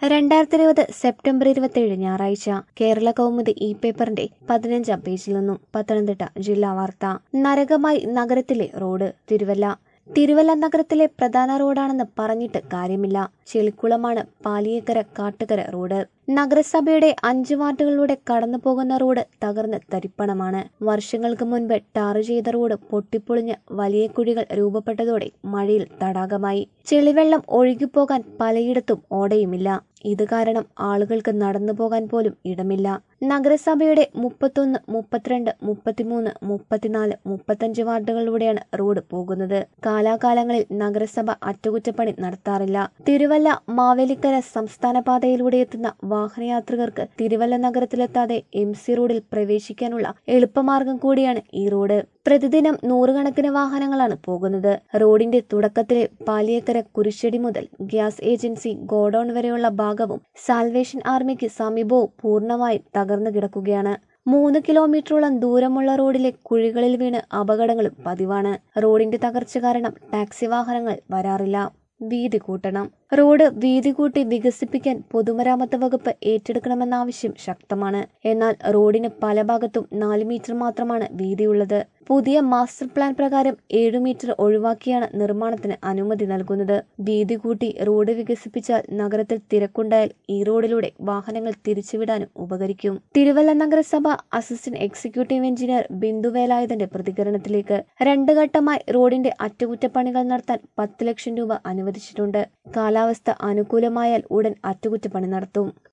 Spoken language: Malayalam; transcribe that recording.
രണ്ടായിരത്തി ഇരുപത് സെപ്റ്റംബർ ഇരുപത്തിയേഴ് ഞായറാഴ്ച കേരള കൗമുദി ഇ പേപ്പറിന്റെ പതിനഞ്ചാം പേജിൽ നിന്നും പത്തനംതിട്ട ജില്ലാ വാർത്ത നരകമായി നഗരത്തിലെ റോഡ് തിരുവല്ല തിരുവല്ല നഗരത്തിലെ പ്രധാന റോഡാണെന്ന് പറഞ്ഞിട്ട് കാര്യമില്ല ചെളിക്കുളമാണ് പാലിയേക്കര കാട്ടുകര റോഡ് നഗരസഭയുടെ അഞ്ച് വാർഡുകളിലൂടെ കടന്നു പോകുന്ന റോഡ് തകർന്ന് തരിപ്പണമാണ് വർഷങ്ങൾക്ക് മുൻപ് ടാർ ചെയ്ത റോഡ് പൊട്ടിപ്പൊളിഞ്ഞ് വലിയ കുഴികൾ രൂപപ്പെട്ടതോടെ മഴയിൽ തടാകമായി ചെളിവെള്ളം ഒഴുകിപ്പോകാൻ പലയിടത്തും ഓടയുമില്ല ഇത് കാരണം ആളുകൾക്ക് നടന്നു പോകാൻ പോലും ഇടമില്ല നഗരസഭയുടെ മുപ്പത്തൊന്ന് മുപ്പത്തിരണ്ട് മുപ്പത്തിമൂന്ന് മുപ്പത്തിനാല് മുപ്പത്തഞ്ച് വാർഡുകളിലൂടെയാണ് റോഡ് പോകുന്നത് കാലാകാലങ്ങളിൽ നഗരസഭ അറ്റകുറ്റപ്പണി നടത്താറില്ല തിരുവല്ല മാവേലിക്കര സംസ്ഥാന പാതയിലൂടെ എത്തുന്ന വാഹനയാത്രികർക്ക് തിരുവല്ല നഗരത്തിലെത്താതെ എം സി റോഡിൽ പ്രവേശിക്കാനുള്ള എളുപ്പമാർഗം കൂടിയാണ് ഈ റോഡ് പ്രതിദിനം നൂറുകണക്കിന് വാഹനങ്ങളാണ് പോകുന്നത് റോഡിന്റെ തുടക്കത്തിലെ പാലിയേക്കര കുരിശടി മുതൽ ഗ്യാസ് ഏജൻസി ഗോഡൌൺ വരെയുള്ള ഭാഗവും സാൽവേഷൻ ആർമിക്ക് സമീപവും പൂർണ്ണമായും തകർന്നു കിടക്കുകയാണ് മൂന്ന് കിലോമീറ്ററോളം ദൂരമുള്ള റോഡിലെ കുഴികളിൽ വീണ് അപകടങ്ങളും പതിവാണ് റോഡിന്റെ തകർച്ച കാരണം ടാക്സി വാഹനങ്ങൾ വരാറില്ല വീതി കൂട്ടണം റോഡ് വീതി കൂട്ടി വികസിപ്പിക്കാൻ പൊതുമരാമത്ത് വകുപ്പ് ഏറ്റെടുക്കണമെന്ന ആവശ്യം ശക്തമാണ് എന്നാൽ റോഡിന് പല ഭാഗത്തും നാല് മീറ്റർ മാത്രമാണ് വീതിയുള്ളത് പുതിയ മാസ്റ്റർ പ്ലാൻ പ്രകാരം ഏഴു മീറ്റർ ഒഴിവാക്കിയാണ് നിർമ്മാണത്തിന് അനുമതി നൽകുന്നത് വീതി കൂട്ടി റോഡ് വികസിപ്പിച്ചാൽ നഗരത്തിൽ തിരക്കുണ്ടായാൽ ഈ റോഡിലൂടെ വാഹനങ്ങൾ തിരിച്ചുവിടാനും ഉപകരിക്കും തിരുവല്ല നഗരസഭ അസിസ്റ്റന്റ് എക്സിക്യൂട്ടീവ് എഞ്ചിനീയർ ബിന്ദു വേലായുധന്റെ പ്രതികരണത്തിലേക്ക് രണ്ട് ഘട്ടമായി റോഡിന്റെ അറ്റകുറ്റപ്പണികൾ നടത്താൻ പത്ത് ലക്ഷം രൂപ അനുവദിച്ചിട്ടുണ്ട് കാലാവസ്ഥ അനുകൂലമായാൽ ഉടൻ അറ്റകുറ്റപ്പണി നടത്തും